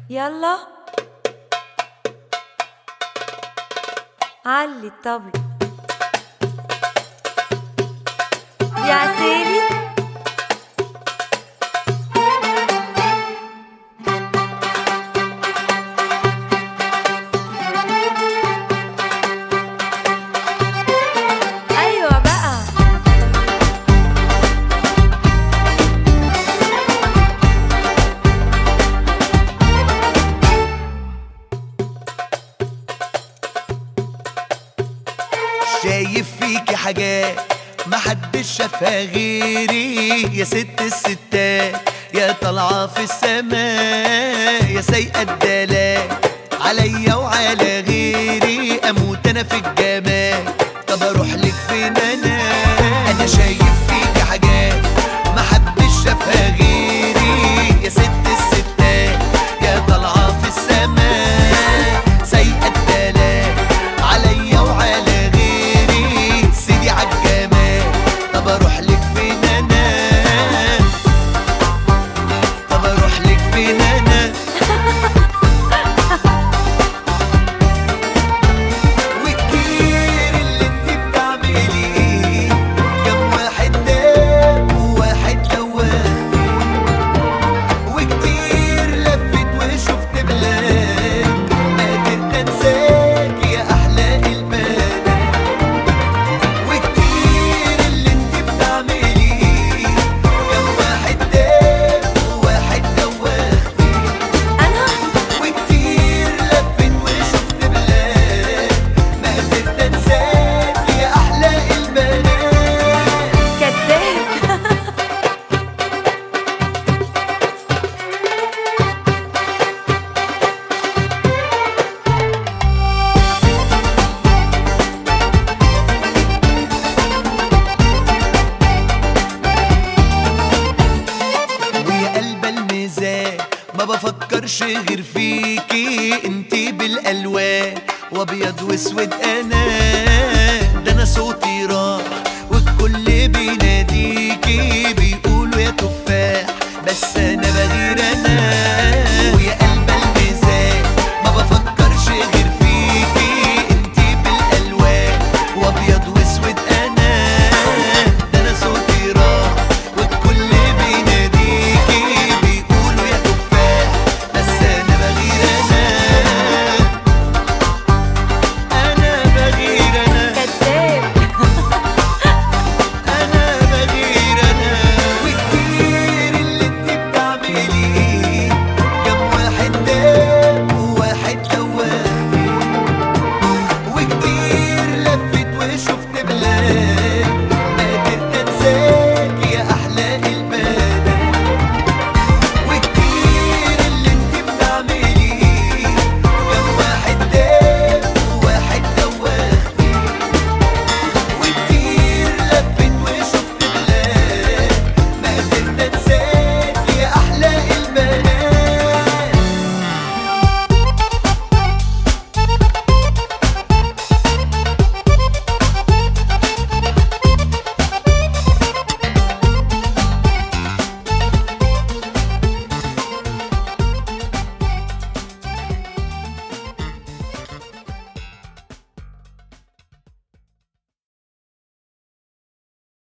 يلا علي الطبل يا عسالي ايوه بقى شايف فيكي حاجات محدش شافها غيري يا ست الستات يا طالعة في السماء يا سايقة الدلال عليا وعلى غيري اموت انا في الجمال طب اروح لك فين انا انا شايف فيكي حاجات محدش شافها غيري يا ست الستات يا طالعة في السماء سايقة الدلال عليا وعلى غيري سيدي عالجمال طب اروح لك فين انا طب اروح لك فين انا وكتير اللي انت بتعمليه كم واحد داب وواحد دوختي وكتير لفت وشفت بلاد ما قدرت انساك يا احلى البنات وكتير اللي انت بتعمليه كم واحد داب وواحد دوختي انا وكتير لفت وشفت بلاد ما قدرت انساك يا احلى البنات كداب ويا قلب الميزان ما بفكرش غير فيكي انتي بالالوان وابيض واسود انا ده انا صوتي